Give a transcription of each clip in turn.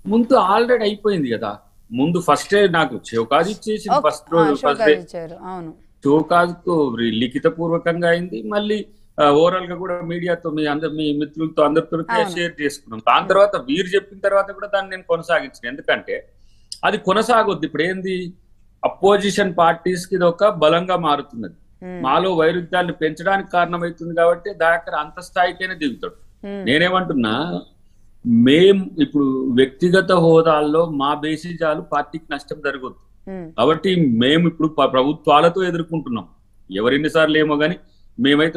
ముందు ఆల్రెడీ అయిపోయింది కదా ముందు ఫస్ట్ నాకు చౌకాజ్ ఇచ్చేసి ఓకే. ఫస్ట్ ఆ, రోజు ఫస్ట్ షోకాజ్ డే ఇచ్చారు అవును చౌకాజ్ కు లిఖిత పూర్వకంగా అయింది మళ్ళీ ఓవరాల్ గా కూడా మీడియాతో మీ అందరు మీ మిత్రులతో అందరితో అవును. షేర్ చేసుకున్నాం దాని తర్వాత వీరు చెప్పిన తర్వాత కూడా దాన్ని నేను కొనసాగించిన ఎందుకంటే అది కొనసాగొద్దు ఇప్పుడు ఏంది అపోజిషన్ పార్టీస్ కి ఇది ఒక బలంగా మారుతున్నది ఉమ్, మాలో వైరుధ్యాన్ని పెంచడానికి కారణమవుతుంది కాబట్టి దాకా అంత స్థాయికైనా దిగుతాడు ఉమ్, నేనేమంటున్నా మేం ఇప్పుడు వ్యక్తిగత హోదాల్లో మా బేసిజాలు పార్టీకి నష్టం జరగదు ఉమ్, కాబట్టి మేము ఇప్పుడు ప- ప్రభుత్వాలతో ఎదుర్కొంటున్నాం ఎవరెన్నిసార్లు ఏమో కానీ మేమైతే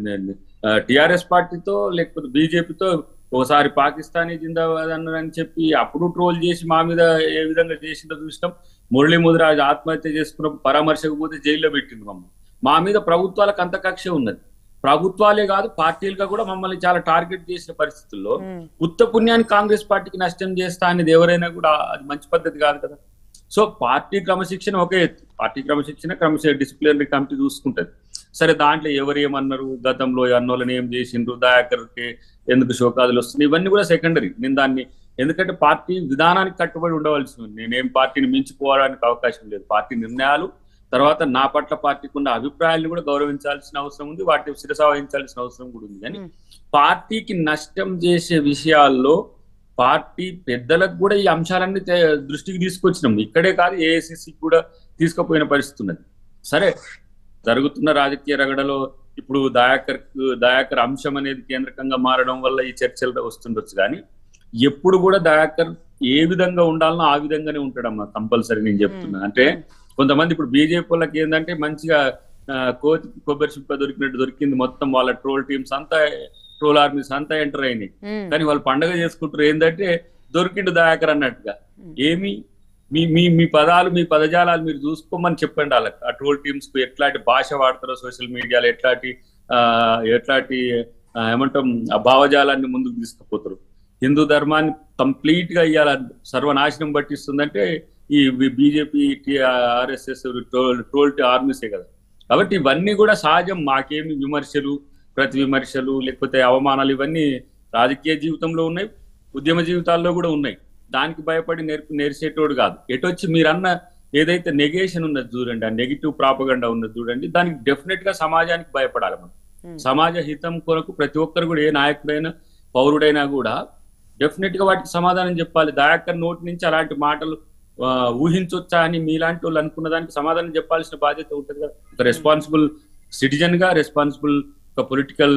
టిఆర్ఎస్ పార్టీతో లేకపోతే బీజేపీతో ఒకసారి పాకిస్తానీ జిందాబాద్ అన్నారని చెప్పి అప్పుడు ట్రోల్ చేసి మా మీద ఏ విధంగా చేసిందో చూసినాం మురళీ ముదిరాజ్ ఆత్మహత్య చేసుకున్న పరామర్శకు పోతే జైల్లో పెట్టింది మమ్మల్ని మా మీద ప్రభుత్వాలకు అంత కక్ష ఉన్నది ప్రభుత్వాలే కాదు పార్టీలుగా కూడా మమ్మల్ని చాలా టార్గెట్ చేసిన పరిస్థితుల్లో ఉమ్, ఉత్త పుణ్యాన్ని కాంగ్రెస్ పార్టీకి నష్టం చేస్తా అనేది ఎవరైనా కూడా అది మంచి పద్ధతి కాదు కదా సో పార్టీ క్రమశిక్షణ ఒకే ఎత్తు పార్టీ క్రమశిక్షణ క్రమశిక్షణ డిసిప్లినరీ కమిటీ చూసుకుంటది సరే దాంట్లో ఎవరు ఏమన్నారు గతంలో అన్నోళ్ళని ఏం చేసిండ్రు దయాకర్కి ఎందుకు శోకాదులు వస్తున్నాయి ఇవన్నీ కూడా సెకండరీ నేను దాన్ని ఎందుకంటే పార్టీ విధానానికి కట్టుబడి ఉండవలసి ఉంది నేనేం పార్టీని మించిపోవడానికి అవకాశం లేదు పార్టీ నిర్ణయాలు తర్వాత నా పట్ల పార్టీకి ఉన్న అభిప్రాయాలను కూడా గౌరవించాల్సిన అవసరం ఉంది వాటిని శిరస వహించాల్సిన అవసరం కూడా ఉంది కానీ ఉమ్. పార్టీకి నష్టం చేసే విషయాల్లో పార్టీ పెద్దలకు కూడా ఈ అంశాలన్నీ తే- దృష్టికి తీసుకొచ్చినాం ఇక్కడే కాదు ఏఐసిసి కూడా తీసుకుపోయిన పరిస్థితి ఉన్నది సరే జరుగుతున్న రాజకీయ రగడలో ఇప్పుడు దయాకర్ దయాకర్ అంశం అనేది కేంద్రకంగా మారడం వల్ల ఈ చర్చలు వస్తుండొచ్చు కానీ ఎప్పుడు కూడా దయాకర్ ఏ విధంగా ఉండాలనో ఆ విధంగానే ఉంటాడమ్మా కంపల్సరీ నేను చెప్తున్నా అంటే కొంతమంది ఇప్పుడు బీజేపీ వాళ్ళకి ఏంటంటే మంచిగా ఆ, కోతి కొబ్బరి చుక్క దొరికినట్టు దొరికింది మొత్తం వాళ్ళ ట్రోల్ టీమ్స్ అంతా ట్రోల్ ఆర్మీస్ అంతా ఎంటర్ అయినాయి ఉమ్, కానీ వాళ్ళు పండగ చేసుకుంటారు ఏంటంటే దొరికిండు దయాకర్ అన్నట్టుగా ఏమి మీ మీ మీ పదాలు మీ పదజాలాలు మీరు చూసుకోమని చెప్పండి వాళ్ళకి ఆ ట్రోల్ టీమ్స్ కు ఎట్లాంటి భాష వాడతారో సోషల్ మీడియాలో ఎట్లాంటి ఆ, ఎట్లాంటి ఆ, ఏమంటాం ఆ భావజాలాన్ని ముందుకు తీసుకుపోతారు హిందూ ధర్మాన్ని కంప్లీట్ గా ఇవాళ సర్వనాశనం పట్టిస్తుందంటే ఈ బీజేపీ ఆర్ఎస్ఎస్ ట్రోల్ ఆర్మీసే కదా కాబట్టి ఇవన్నీ కూడా సహజం మాకేమి విమర్శలు ప్రతి విమర్శలు లేకపోతే అవమానాలు ఇవన్నీ రాజకీయ జీవితంలో ఉన్నాయి ఉద్యమ జీవితాల్లో కూడా ఉన్నాయి దానికి భయపడి నేర్పు నేర్చేటోడు కాదు ఎటొచ్చి మీరన్న ఏదైతే నెగేషన్ ఉన్నది చూడండి ఆ నెగిటివ్ ప్రాపగండా ఉన్నది చూడండి దానికి డెఫినెట్ గా సమాజానికి భయపడాలి మనం Hmm. సమాజ హితం కొరకు ప్రతి ఒక్కరు కూడా ఏ నాయకుడైనా పౌరుడైనా కూడా డెఫినెట్ గా వాటికి సమాధానం చెప్పాలి దయాకర్ నోటి నుంచి అలాంటి మాటలు ఆ, ఊహించొచ్చా అని మీలాంటి వాళ్ళు అనుకున్న దానికి సమాధానం చెప్పాల్సిన బాధ్యత ఉంటుంది కదా ఒక రెస్పాన్సిబుల్ సిటిజన్ గా రెస్పాన్సిబుల్ ఒక పొలిటికల్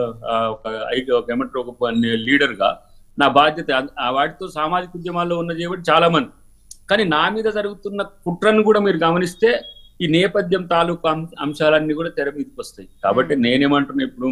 ఒక ఐ- ఒక ఏమంటారు ఒక లీడర్ గా నా బాధ్యత అద్- ఆ వాటితో సామాజిక ఉద్యమాల్లో ఉన్న చేయబట్టి చాలా మంది కానీ నా మీద జరుగుతున్న కుట్రను కూడా మీరు గమనిస్తే ఈ నేపథ్యం తాలూకు అం- అంశాలన్నీ కూడా తెర మీదకి వస్తాయి కాబట్టి నేనేమంటున్నా ఇప్పుడు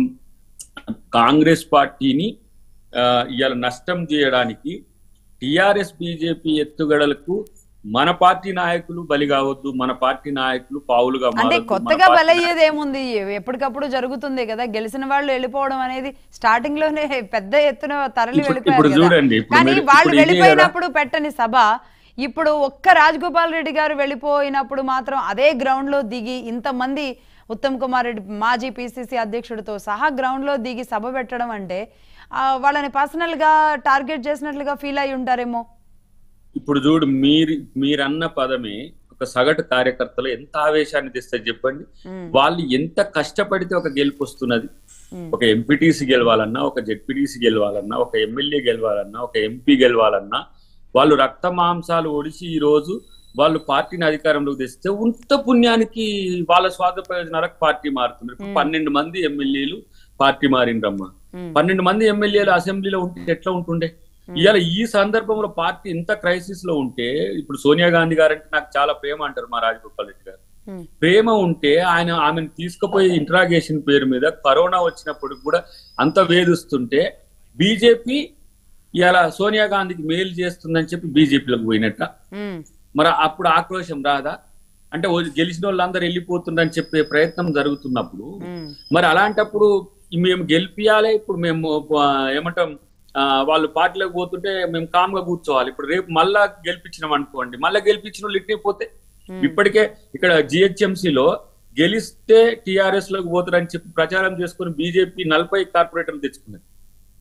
కాంగ్రెస్ పార్టీని ఆ, ఇవాళ నష్టం చేయడానికి టిఆర్ఎస్ బీజేపీ ఎత్తుగడలకు మన పార్టీ నాయకులు బలి కావద్దు మన పార్టీ నాయకులు పావులుగా అంటే మారొద్దు, మన కొత్తగా పార్టీ బలయ్యేది ఏముంది ఎప్పటికప్పుడు జరుగుతుంది కదా గెలిచిన వాళ్ళు వెళ్ళిపోవడం అనేది స్టార్టింగ్ లోనే పెద్ద ఎత్తున తరలి ఇప్పుడు- వెళ్ళిపోయారు ఇప్పుడు కదా. చూడండి, ఇప్పుడు కానీ మీరు- వాళ్ళు ఇప్పుడు ఇదే కదా. వెళ్ళిపోయినప్పుడు పెట్టని సభ ఇప్పుడు ఒక్క రాజగోపాల్ రెడ్డి గారు వెళ్ళిపోయినప్పుడు మాత్రం అదే గ్రౌండ్ లో దిగి ఇంతమంది ఉత్తమ్ కుమార్ రెడ్డి మాజీ పిసిసి అధ్యక్షుడితో సహా గ్రౌండ్ లో దిగి సభ పెట్టడం అంటే ఆ, వాళ్ళని పర్సనల్ గా టార్గెట్ చేసినట్లుగా ఫీల్ అయి ఉంటారేమో ఇప్పుడు చూడు మీరు మీరన్న పదమే ఒక సగటు కార్యకర్తలు ఎంత ఆవేశాన్ని తెస్తుంది చెప్పండి ఉమ్, వాళ్ళు ఎంత కష్టపడితే ఒక గెలుపు వస్తున్నది ఉమ్, ఒక ఎంపీటీసీ గెలవాలన్నా ఒక జెడ్పీటీసీ గెలవాలన్నా ఒక ఎమ్మెల్యే గెలవాలన్నా ఒక ఎంపీ గెలవాలన్నా వాళ్ళు రక్త మాంసాలు ఒడిచి ఈ రోజు వాళ్ళు పార్టీని అధికారంలోకి తెస్తే ఉంత పుణ్యానికి వాళ్ళ స్వార్థ ప్రయోజనాలకు పార్టీ మారుతున్నారు ఇప్పుడు Hmm. పన్నెండు మంది ఎమ్మెల్యేలు పార్టీ మారిండ్రమ్మా ఉమ్, పన్నెండు మంది ఎమ్మెల్యేలు అసెంబ్లీలో ఉంటే ఎట్లా ఉంటుండే ఇవాళ ఈ సందర్భంలో పార్టీ ఇంత క్రైసిస్ లో ఉంటే ఇప్పుడు సోనియా గాంధీ గారు అంటే నాకు చాలా ప్రేమ అంటారు మా రాజగోపాల్ రెడ్డి గారు ఉమ్, ప్రేమ ఉంటే ఆయన ఆమెను తీసుకుపోయి ఇంట్రాగేషన్ పేరు మీద కరోనా వచ్చినప్పుడు కూడా అంత వేధిస్తుంటే బీజేపీ ఇలా సోనియా గాంధీకి మేలు చేస్తుందని చెప్పి బీజేపీలోకి పోయినట్ట ఉమ్, మరి అప్పుడు ఆక్రోశం రాదా అంటే ఓ- గెలిచిన వాళ్ళందరూ వెళ్ళిపోతుందని చెప్పే ప్రయత్నం జరుగుతున్నప్పుడు ఉమ్, మరి అలాంటప్పుడు మేము గెలిపియాలి ఇప్పుడు మేము ఆ, ఏమంటాం ఆ, వాళ్ళు పార్టీలోకి పోతుంటే మేము కామ్గా కూర్చోవాలి ఇప్పుడు రేపు మళ్ళా గెలిపించినాం అనుకోండి మళ్ళా గెలిపించిన వాళ్ళు ఇట్టే పోతే ఉమ్. ఇప్పటికే ఇక్కడ GHMC లో గెలిస్తే టిఆర్ఎస్ లోకి పోతారని చెప్పి ప్రచారం చేసుకుని బీజేపీ నలభై కార్పొరేటర్లు తెచ్చుకున్నది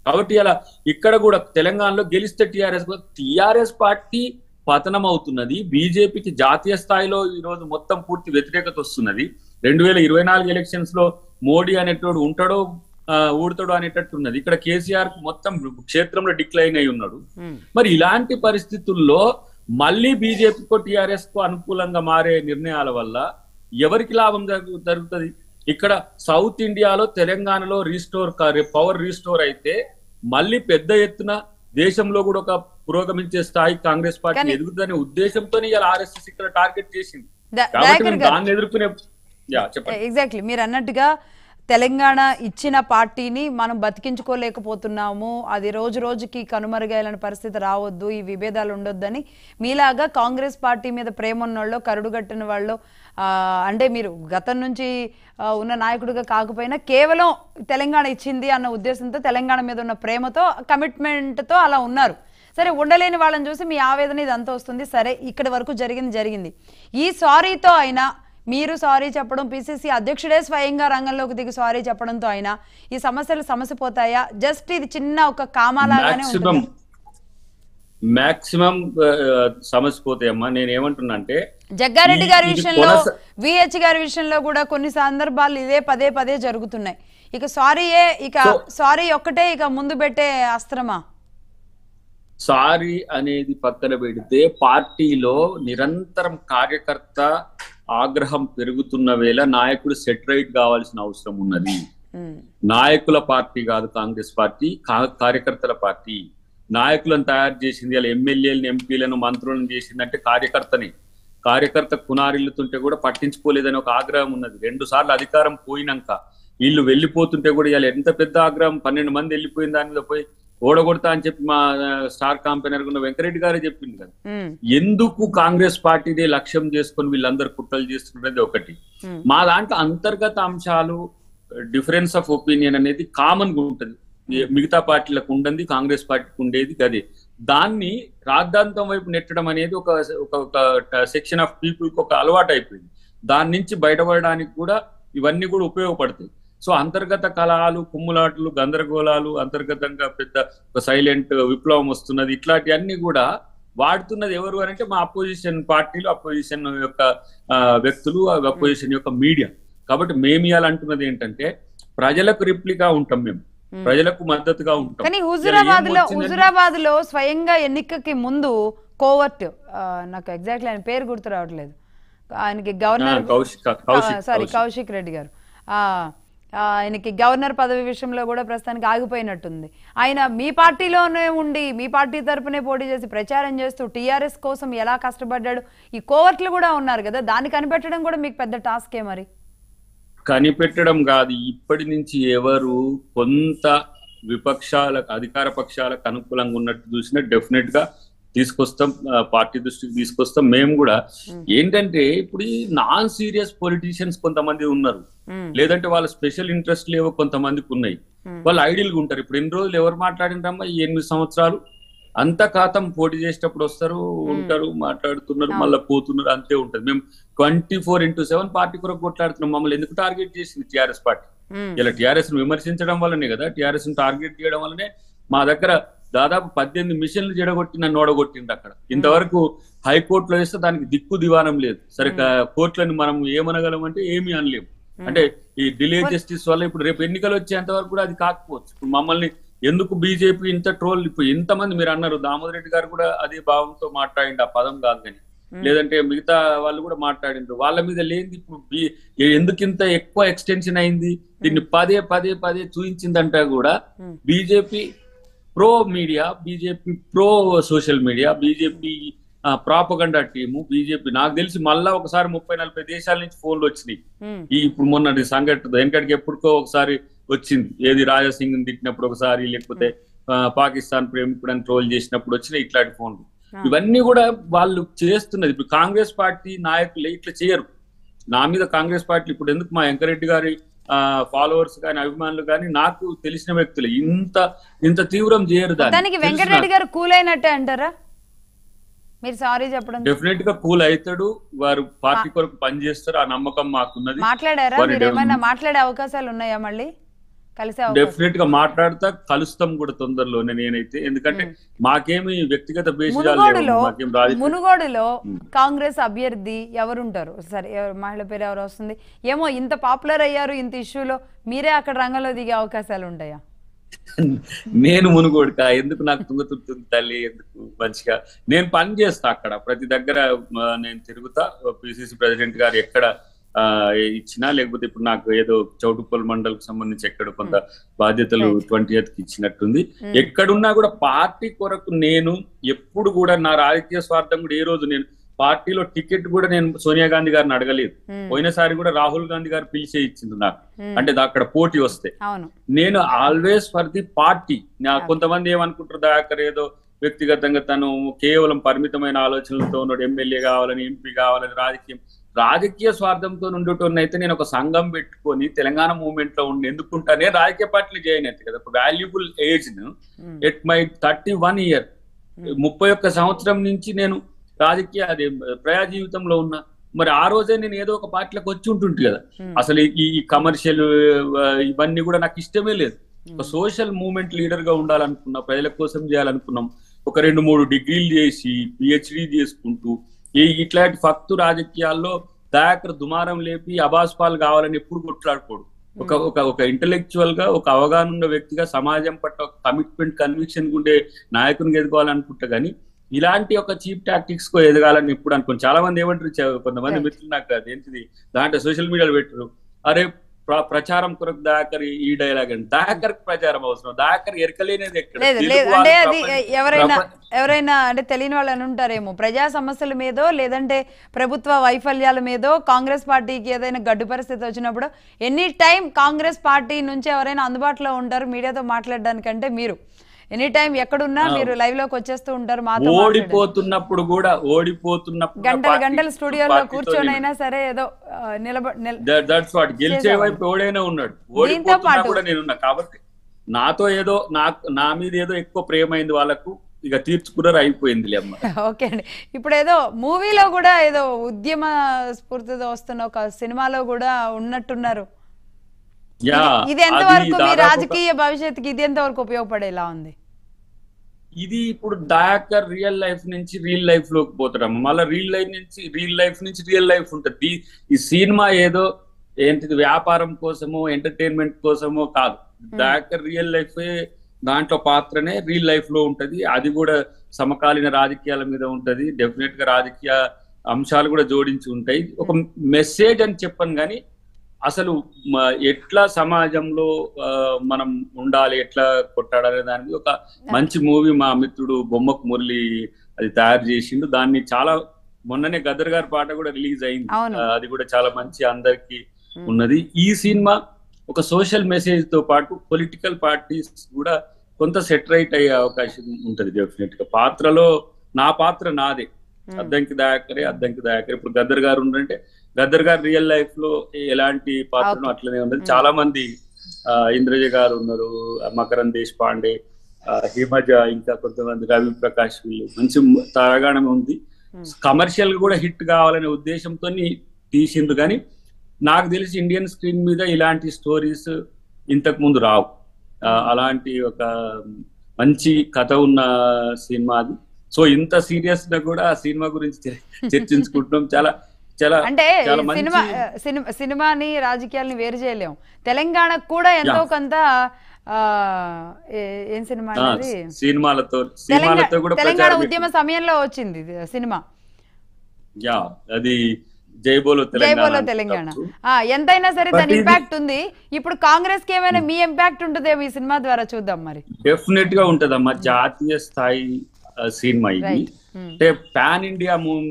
కాబట్టి ఇలా ఇక్కడ కూడా తెలంగాణలో గెలిస్తే టిఆర్ఎస్ టిఆర్ఎస్ పార్టీ పతనం అవుతున్నది బీజేపీకి జాతీయ స్థాయిలో ఈ రోజు మొత్తం పూర్తి వ్యతిరేకత వస్తున్నది రెండు వేల ఇరవై నాలుగు ఎలక్షన్స్ లో మోడీ అనేటోడు ఉంటాడో ఆ, ఊడతాడో అనేటట్టు ఉన్నది ఇక్కడ కేసీఆర్ మొత్తం క్షేత్రంలో డిక్లైన్ అయి ఉన్నాడు ఉమ్, మరి ఇలాంటి పరిస్థితుల్లో మళ్ళీ బీజేపీకో టిఆర్ఎస్ కు అనుకూలంగా మారే నిర్ణయాల వల్ల ఎవరికి లాభం జరుగు- జరుగుతుంది ఇక్కడ సౌత్ ఇండియాలో తెలంగాణలో రీస్టోర్ పవర్ రీస్టోర్ అయితే మళ్ళీ పెద్ద ఎత్తున దేశంలో కూడా ఒక పురోగమించే స్థాయి కాంగ్రెస్ పార్టీ కానీ- ఎదుగుతుందనే ఉద్దేశంతో ఇలా ఆర్ఎస్ఎస్ ఇక్కడ టార్గెట్ చేసింది ద- కాబట్టి దయాకర్ మేము గారు దాన్ని ఎదుర్కొనే యా చెప్పండి ఎగ్జాక్ట్లీ మీరు అన్నట్టుగా తెలంగాణ ఇచ్చిన పార్టీని మనం బతికించుకోలేకపోతున్నాము అది రోజు రోజుకి కనుమరుగైన పరిస్థితి రావద్దు ఈ విభేదాలు ఉండొద్దని మీలాగా కాంగ్రెస్ పార్టీ మీద ప్రేమ ఉన్నోళ్ళు కరుడుగట్టిన వాళ్ళు ఆ, అంటే మీరు గతం నుంచి ఆ, ఉన్న నాయకుడిగా కాకపోయినా కేవలం తెలంగాణ ఇచ్చింది అన్న ఉద్దేశంతో తెలంగాణ మీద ఉన్న ప్రేమతో కమిట్మెంట్తో అలా ఉన్నారు సరే ఉండలేని వాళ్ళని చూసి మీ ఆవేదన ఇదంతా వస్తుంది సరే ఇక్కడి వరకు జరిగింది జరిగింది ఈ సారీతో అయినా మీరు సారీ చెప్పడం పిసిసి అధ్యక్షుడే స్వయంగా రంగంలోకి దిగి సారీ చెప్పడంతో అయినా ఈ సమస్యలు సమస్య పోతాయా జస్ట్ ఇది చిన్న ఒక కామాలాగానే మాక్సిమం ఉంటుంది మాక్సిమం సమస్య పోతాయమ్మా నేను ఏమంటున్నా అంటే జగ్గారెడ్డి ఈ- గారి ఇది విషయంలో కొనస- విహెచ్ గారి విషయంలో కూడా కొన్ని సందర్భాలు ఇదే పదే పదే జరుగుతున్నాయి ఇక సారీయే ఇక So- సారీ ఒక్కటే ఇక ముందు పెట్టే అస్త్రమా సారీ అనేది పక్కన పెడితే పార్టీలో నిరంతరం కార్యకర్త ఆగ్రహం పెరుగుతున్న వేళ నాయకుడు సెటరైట్ కావాల్సిన అవసరం ఉన్నది ఉమ్, నాయకుల పార్టీ కాదు కాంగ్రెస్ పార్టీ కా- కార్యకర్తల పార్టీ నాయకులను తయారు చేసింది అలా ఎమ్మెల్యేలను ఎంపీలను మంత్రులను చేసిందంటే కార్యకర్తని కార్యకర్త కునారిల్లుతుంటే కూడా పట్టించుకోలేదని ఒక ఆగ్రహం ఉన్నది రెండు సార్లు అధికారం పోయినాక వీళ్ళు వెళ్ళిపోతుంటే కూడా ఇలా ఎంత పెద్ద ఆగ్రహం పన్నెండు మంది వెళ్ళిపోయిన దాని మీద పోయి ఓడగొడతా అని చెప్పి మా ఆ, స్టార్ కాంపెనర్ ఉన్న వెంకరెడ్డి గారే చెప్పింది కదా ఉమ్, ఎందుకు కాంగ్రెస్ పార్టీదే లక్ష్యం చేసుకొని వీళ్ళందరూ కుట్రలు చేస్తున్నది ఒకటి ఉమ్, మా దాంట్లో అంతర్గత అంశాలు డిఫరెన్స్ ఆఫ్ ఒపీనియన్ అనేది కామన్ గా ఉంటుంది ఏ- మిగతా పార్టీలకు ఉండండి కాంగ్రెస్ పార్టీకి ఉండేది గదే దాన్ని రాద్ధాంతం వైపు నెట్టడం అనేది ఒక ఒక- ఒక సెక్షన్ ఆఫ్ పీపుల్ కి ఒక అలవాటు అయిపోయింది దాని నుంచి బయటపడడానికి కూడా ఇవన్నీ కూడా ఉపయోగపడతాయి సో అంతర్గత కలహాలు కుమ్ములాటలు గందరగోళాలు అంతర్గతంగా పెద్ద ఒక సైలెంట్ విప్లవం వస్తున్నది ఇట్లాంటివన్నీ కూడా వాడుతున్నది ఎవరు అని అంటే మా అపోజిషన్ పార్టీలు అపోజిషన్ యొక్క ఆ, వ్యక్తులు అపోజిషన్ యొక్క మీడియా కాబట్టి మేము ఇవాళ అంటున్నది ఏంటంటే ప్రజలకు రిప్లిగా ఉంటాం మేము ఉమ్. ప్రజలకు మద్దతుగా ఉంటాం కానీ ఇలా ఏం హుజురాబాద్ లో వచ్చిందంటే- హుజురాబాద్ లో స్వయంగా ఎన్నికకి ముందు కోవర్ట్ ఆ, నాకు ఎగ్జాక్ట్లీ ఆయన పేరు గుర్తు రావట్లేదు ఆయనకి ఆ, గవర్నర్ కౌశిక్ కౌశిక్ సారీ కౌశిక్. కౌశిక్ రెడ్డి గారు ఆ, ఆ, ఆయనకి గవర్నర్ పదవి విషయంలో కూడా ప్రస్తుతానికి ఆగిపోయినట్టుంది ఆయన మీ పార్టీలోనే ఉండి మీ పార్టీ తరపునే పోటీ చేసి ప్రచారం చేస్తూ టీఆర్ఎస్ కోసం ఎలా కష్టపడ్డాడు ఈ కోవర్ట్లు కూడా ఉన్నారు కదా దాన్ని కనిపెట్టడం కూడా మీకు పెద్ద టాస్కే మరి కనిపెట్టడం కాదు ఇప్పటి నుంచి ఎవరు కొంత విపక్షాలకు అధికార పక్షాలకు అనుకూలంగా ఉన్నట్టు చూసినా డెఫినెట్ గా తీసుకొస్తాం ఆ, పార్టీ దృష్టికి తీసుకొస్తాం మేము కూడా ఏంటంటే ఇప్పుడు ఈ నాన్ సీరియస్ పొలిటీషియన్స్ కొంతమంది ఉన్నారు ఉమ్, లేదంటే వాళ్ళ స్పెషల్ ఇంట్రెస్ట్ లేవో కొంతమందికి ఉన్నాయి ఉమ్, వాళ్ళు ఐడియల్ గా ఉంటారు ఇప్పుడు ఎన్ని రోజులు ఎవరు మాట్లాడినరమ్మా ఈ ఎనిమిది సంవత్సరాలు అంత ఖాతం పోటీ చేసేటప్పుడు వస్తారు ఉంటారు మాట్లాడుతున్నారు అవును. మళ్ళీ పోతున్నారు అంతే ఉంటది మేము twenty four into seven party కొరకు కొట్లాడుతున్నాం మమ్మల్ని ఎందుకు టార్గెట్ చేసింది టిఆర్ఎస్ పార్టీ ఉమ్, ఇలా టిఆర్ఎస్ ను విమర్శించడం వల్లనే కదా టిఆర్ఎస్ ను టార్గెట్ చేయడం వల్లనే మా దగ్గర దాదాపు పద్దెనిమిది మిషన్లు జడగొట్టి నన్ను ఓడగొట్టింది అక్కడ ఇంతవరకు హైకోర్టులో వేస్తే దానికి దిక్కు దివానం లేదు సరే క- కోర్టులను మనం ఏమనగలం అంటే ఏమీ అనలేము అంటే ఈ డిలే జస్టిస్ వల్ల ఇప్పుడు రేపు ఎన్నికలు వచ్చేంత వరకు కూడా అది కాకపోవచ్చు ఇప్పుడు మమ్మల్ని ఎందుకు బీజేపీ ఇంత ట్రోల్ ఇప్పుడు ఇంతమంది మీరు అన్నారు దామోదర్ రెడ్డి గారు కూడా అదే భావంతో మాట్లాడిండు ఆ పదం కాదు కానీ లేదంటే మిగతా వాళ్ళు కూడా మాట్లాడిండ్రు వాళ్ళ మీద లేనిది ఇప్పుడు బీ- ఎందుకు ఇంత ఎక్కువ ఎక్స్టెన్షన్ అయింది దీన్ని పదే పదే పదే చూపించిందంటే కూడా Hmm. BJP pro media BJP pro social media BJP propaganda team BJP నాకు తెలిసి మళ్ళా ఒకసారి ముప్పై నలభై దేశాల నుంచి ఫోన్లు వచ్చినాయి ఉమ్, ఈ ఇప్పుడు మొన్నటి సంఘటన వెనకటికి ఎప్పుడుకో ఒకసారి వచ్చింది ఏది రాజాసింగ్ తిట్టినప్పుడు ఒకసారి లేకపోతే ఆ, పాకిస్తాన్ ప్రేమికుడు అని ట్రోల్ చేసినప్పుడు వచ్చిన ఇట్లాంటి ఫోన్లు ఆ. ఇవన్నీ కూడా వాళ్ళు చేస్తున్నది ఇప్పుడు కాంగ్రెస్ పార్టీ నాయకులు ఇట్లా చేయరు నా మీద కాంగ్రెస్ పార్టీ ఇప్పుడు ఎందుకు మా వెంకరెడ్డి గారి ఫాలోవర్స్ కానీ అభిమానులు కానీ నాకు తెలిసిన వ్యక్తులు ఇంత ఇంత తీవ్రం చేయరు దానికి వెంకటరెడ్డి గారు కూల్ అయినట్టే అంటారా మీరు సారీ చెప్పడం డెఫినెట్ గా కూల్ అవుతాడు వారు పార్టీ కొరకు పనిచేస్తారు ఆ నమ్మకం మాకున్నది మాట్లాడారా వారి మీరు ఏమైనా మాట్లాడే అవకాశాలు ఉన్నాయా మళ్ళీ కలిసే అవకాశం డెఫినెట్ గా మాట్లాడతా కలుస్తాం కూడా తొందరలోనే నేనైతే ఎందుకంటే మ్మ్. మాకేమి వ్యక్తిగత బేసిజాలు మునుగోడులో లేవు మాకేం రాజకీయ మునుగోడులో మ్మ్. కాంగ్రెస్ అభ్యర్థి ఎవరుంటారు సరే ఎవరు- మహిళ పేరు ఎవరు వస్తుంది ఏమో ఇంత పాపులర్ అయ్యారు ఇంత ఇష్యూలో మీరే అక్కడ రంగంలో దిగే అవకాశాలు ఉంటాయా నేను మునుగోడుక ఎందుకు నాకు తుంగతుడుతుంది తల్లి ఎందుకు మంచిగా నేను పని చేస్తా అక్కడ ప్రతి దగ్గర ఆ, నేను తిరుగుతా పిసిసి ప్రెసిడెంట్ గారు ఎక్కడ ఆ, ఇచ్చినా లేకపోతే ఇప్పుడు నాకు ఏదో చౌటుప్పల్ మండల్ సంబంధించి ఎక్కడ కొంత బాధ్యతలు Right. ట్వంటీ కి ఇచ్చినట్టుంది మ్మ్. ఎక్కడున్నా కూడా పార్టీ కొరకు నేను ఎప్పుడు కూడా నా రాజకీయ స్వార్థం కూడా ఏ రోజు నేను పార్టీలో టికెట్ కూడా నేను సోనియా గాంధీ గారిని అడగలేదు మ్మ్. పోయినసారి కూడా రాహుల్ గాంధీ గారు పిలిచే ఇచ్చింది నాకు మ్మ్. అంటే అక్కడ పోటీ వస్తే అవును నేను ఆల్వేస్ ఫర్ ది పార్టీ నా Okay. కొంతమంది ఏమనుకుంటారు దయాకర్ ఏదో వ్యక్తిగతంగా తను కేవలం పరిమితమైన ఆలోచనలతో ఉన్నాడు ఎమ్మెల్యే కావాలని ఎంపీ కావాలని రాజకీయం రాజకీయ స్వార్థంతో ఉండేటోని అయితే నేను ఒక సంఘం పెట్టుకొని తెలంగాణ మూవ్మెంట్ లో ఉండి ఎందుకుంటానే రాజకీయ పార్టీలు చేయను అయితే కదా valuable age hmm. At my thirty one year hmm. ముప్పై ఒక్క సంవత్సరం నుంచి నేను రాజకీయ అదే ప్రజా జీవితంలో ఉన్నా మరి ఆ రోజే నేను ఏదో ఒక పార్టీలోకి వచ్చి ఉంటుంటి కదా మ్మ్. అసలు ఈ ఈ కమర్షియల్ ఇవన్నీ కూడా నాకు ఇష్టమే లేదు ఒక సోషల్ మూవ్మెంట్ లీడర్ గా ఉండాలనుకున్నా ప్రజల కోసం చేయాలనుకున్నాం ఒక రెండు మూడు డిగ్రీలు చేసి పిహెచ్డి చేసుకుంటూ ఈ ఇట్లాంటి ఫక్తు రాజకీయాల్లో దయాకర్ దుమారం లేపి అబాస్పాలు కావాలని ఎప్పుడు కొట్లాడుకోడు ఒక ఒక ఒక ఇంటలెక్చువల్ గా ఒక అవగాహన ఉన్న వ్యక్తిగా సమాజం పట్ల ఒక కమిట్మెంట్ కన్విక్షన్ ఉండే నాయకుని ఎదుకోవాలనుకుంటా కానీ ఇలాంటి ఒక చీప్ టాక్టిక్స్ కో ఎదగాలని ఎప్పుడు అనుకోను చాలా మంది ఏమంటారు చ- కొంతమంది Right. మిత్రులు నాకు అదేంటిది దాంట్లో సోషల్ మీడియాలో పెట్టారు అరే ప్ర- ప్రచారం కొరకు దాకర్ ఈ డైలాగ్ అని దాకర్ ప్రచారం అవసరం దాకర్ ఎరకలేనిది ఎక్కడ లేదు తెలుగు లేదు వాళ్ళు అంటే అది ప్రపంచ- ఎవరైనా ప్రపంచ- ఎవరైనా అంటే తెలియని వాళ్ళు అని ఉంటారేమో ప్రజా సమస్యల మీదో లేదంటే ప్రభుత్వ వైఫల్యాల మీదో కాంగ్రెస్ పార్టీకి ఏదైనా గడ్డు పరిస్థితి వచ్చినప్పుడు ఎనీ టైం కాంగ్రెస్ పార్టీ నుంచి ఎవరైనా అందుబాటులో ఉంటారు మీడియాతో మాట్లాడడానికంటే మీరు ఎనీ టైం ఎక్కడున్నా ఆ. మీరు లైవ్ లోకి వచ్చేస్తూ ఉంటారు మాతో మాట్లాడండి. ఓడిపోతున్నప్పుడు కూడా ఓడిపోతున్నప్పుడు కూడా గంటలు పార్టీ- గంటలు స్టూడియోలో పార్టీతో కూర్చొని నేను- అయినా సరే ఏదో నిలబ That- that's what గెలిచే చేసావు. వైపు ఎవడైనా ఉన్నాడు దీంతో ఓడిపోతున్నా పాటు- కూడా నేనున్నా కాబట్టి నాతో ఏదో నాకు నా మీద ఏదో ఎక్కువ ప్రేమ అయింది వాళ్ళకు ఇక తీర్చుకున్నారు అయిపోయింది అమ్మ ఓకే అండి ఇప్పుడు ఏదో మూవీలో కూడా ఏదో ఉద్యమ స్ఫూర్తితో వస్తున్న ఒక సినిమాలో కూడా ఉన్నట్టున్నారు యా ఇది- ఇది ఎంతవరకు మీ దాదాపు ఒక- రాజకీయ భవిష్యత్తుకి ఇది ఎంతవరకు ఉపయోగపడేలా ఉంది ఇది ఇప్పుడు దయాకర్ రియల్ లైఫ్ నుంచి రియల్ లైఫ్ లోకి పోతారమ్మ మళ్ళీ రియల్ లైఫ్ నుంచి రియల్ లైఫ్ నుంచి రియల్ లైఫ్ ఉంటుంది ఈ- ఈ సినిమా ఏదో ఏంటిది వ్యాపారం కోసమో ఎంటర్టైన్మెంట్ కోసమో కాదు దయాకర్ రియల్ లైఫ్ దాంట్లో పాత్రనే రియల్ లైఫ్ లో ఉంటది అది కూడా సమకాలీన రాజకీయాల మీద ఉంటది డెఫినెట్ గా రాజకీయ అంశాలు కూడా జోడించి ఉంటాయి ఒక మెసేజ్ అని చెప్పను కానీ అసలు మ- ఎట్లా సమాజంలో ఆ, మనం ఉండాలి ఎట్లా కొట్టాడాలి దానికి ఒక మంచి మూవీ మా మిత్రుడు బొమ్మకు మురళి అది తయారు చేసిండు దాన్ని చాలా మొన్ననే గదర్ గారి పాట కూడా రిలీజ్ అయింది అవును. ఆ, అది కూడా చాలా మంచి అందరికి ఉన్నది ఈ సినిమా ఒక సోషల్ మెసేజ్ తో పాటు పొలిటికల్ పార్టీస్ కూడా కొంత సెటరైట్ అయ్యే అవకాశం ఉంటది డెఫినెట్ గా పాత్రలో నా పాత్ర నాదే మ్మ్. అద్దంకి దయాకరే అద్దంకి దయాకరే ఇప్పుడు గద్దర్ గారు ఉండంటే గద్దర్ గారు రియల్ లైఫ్ లో ఎలాంటి పాత్రను Okay. అట్లనే ఉన్నది మ్మ్. చాలా మంది ఆ, ఇంద్రజ గారు ఉన్నారు ఆ, మకరం దేశ్ పాండే ఆ, హిమజ ఇంకా కొంతమంది రవి ప్రకాష్ వీళ్ళు మంచి తరగాణం ఉంది మ్మ్. కమర్షియల్ కూడా హిట్ కావాలనే ఉద్దేశంతో తీసిండ్రు కానీ నాకు తెలిసి ఇండియన్ స్క్రీన్ మీద ఇలాంటి స్టోరీస్ ఇంతకు ముందు రావు ఆ, అలాంటి ఒక మంచి కథ ఉన్న సినిమా అది సో ఇంత సీరియస్ గా కూడా ఆ సినిమా గురించి చర్- చర్చించుకుంటున్నాం చాలా చాలా అంటే చాలా మంచి- సినిమా సినిమా సినిమాని రాజకీయాల్ని వేరు చేయలేము తెలంగాణకు కూడా ఎంతో Yeah. కొంత ఆ, ఏ- ఏం సినిమా ఆ, అనేది సినిమాలతో తెలంగాణ సినిమాలతో కూడా తెలంగాణ ప్రచారం ఉద్యమ సమయంలో వచ్చింది ఇది సినిమా యా అది జైబోలో జైబోలో తెలంగాణ తెలంగాణ తప్పు. ఆ, ఎంతైనా సరే But దాని ఇది- ఇంపాక్ట్ ఉంది ఇప్పుడు కాంగ్రెస్ కి ఏమైనా మీ ఇంపాక్ట్ ఉంటుందేమో ఈ సినిమా ద్వారా చూద్దాం మరి డెఫినెట్ గా ఉంటదమ్మా జాతీయ స్థాయి ఆ, సినిమా ఇది రైట్ అంటే pan India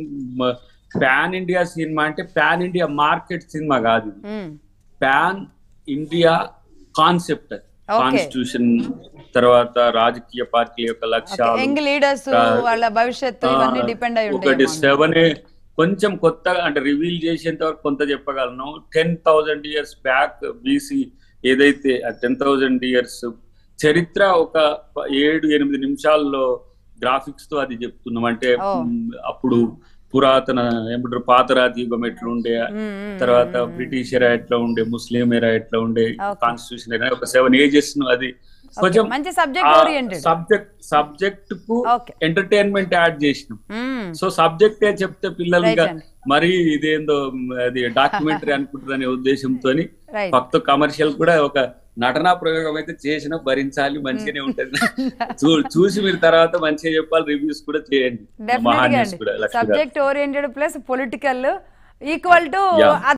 pan India cinema అంటే పాన్ ఇండియా మార్కెట్ సినిమా కాదు ఇది pan India concept Okay. Constitution తర్వాత రాజకీయ పార్టీల యొక్క లక్ష్యాలు యంగ్ లీడర్స్ కా- వాళ్ళ భవిష్యత్తు ఇవన్నీ ఆ, డిపెండ్ అయి ఒకటి ఉంటాయి సెవెన్ కొంచెం కొత్తగా అంటే రివీల్ చేసేంత వరకు కొంత చెప్పగలను ten thousand years back BC ఏదైతే టెన్ థౌజండ్ ఇయర్స్ చరిత్ర ఒక ప- ఏడు ఎనిమిది నిమిషాల్లో గ్రాఫిక్స్ తో అది చెప్తున్నాం అంటే Oh. మ్, అప్పుడు పురాతన ఏమంటారు పాత రాతి యుగం ఎట్లా ఉండే మ్మ్, మ్మ్, తర్వాత మ్మ్, మ్మ్. బ్రిటిష్ ఎరా ఎట్లా ఉండే ముస్లిం ఎరా ఎట్లా ఉండే Okay. కాన్స్టిట్యూషన్ ఎరా ఒక సెవెన్ ఏజెస్ ను అది Okay, కొంచెం మంచి సబ్జెక్ట్ ఓరియంటెడ్ సబ్జెక్ట్ సబ్జెక్ట్ కు ఓకే ఎంటర్టైన్మెంట్ యాడ్ చేసినాం సో సబ్జెక్ట్ ఏ చెప్తే పిల్లలు రైట్ ఇంకా అండి మరి ఇదేందో మ్, అది డాక్యుమెంటరీ అనుకుంటుందనే ఉద్దేశంతో రైట్ భక్త కమర్షియల్ కూడా ఒక నటనా ప్రయోగం అయితే చేసిన భరించాలి మంచిగానే ఉంటది చూ- చూసి మీరు తర్వాత మంచిగా చెప్పాలి రివ్యూస్ కూడా చేయండి డెఫినెట్ గా మహాన్యూస్ అండి కూడా Lakshmi garu. Subject oriented plus political equal to Yeah.